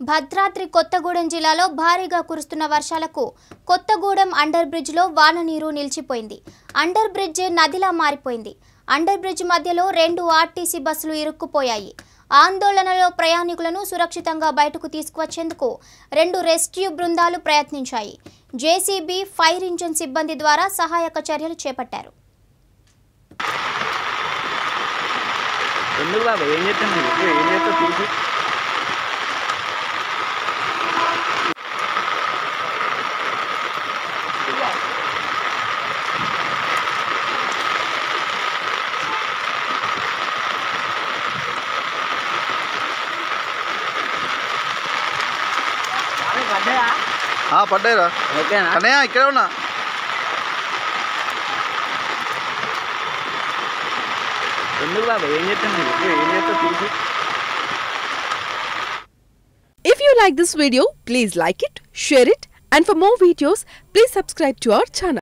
భద్రాద్రి కొత్తగూడెం జిల్లాలో భారీగా కురుస్తున్న వర్షాలకు కొత్తగూడెం అండర్ బ్రిడ్జ్లో వాన నీరు నిలిచిపోయింది అండర్ బ్రిడ్జ్ నదిలా మారిపోయింది అండర్ బ్రిడ్జ్ మధ్యలో రెండు ఆర్టీసీ బస్సులు ఇరుక్కుపోయాయి ఆందోళనలో ప్రయాణికులను సురక్షితంగా బయటకు తీసుకువచ్చేందుకు రెండు రెస్క్యూ బృందాలు ప్రయత్నించాయి జేసీబీ ఫైర్ ఇంజిన్ సిబ్బంది ద్వారా సహాయక చర్యలు చేపట్టారు ఎందుకు బాబా ఏం చెప్తాను చెప్పు ఏం చేస్తావు చూసి పడ్డాయా ఆ, పడ్డాయిరా ఓకేనా అన్నయ్య ఇక్కడే ఉన్నా ఎందుకు బాబా ఏం చెప్తాను చెప్పు ఏం చేస్తావు చూసి If you like this video, please like it, share it, and for more videos, please subscribe to our channel.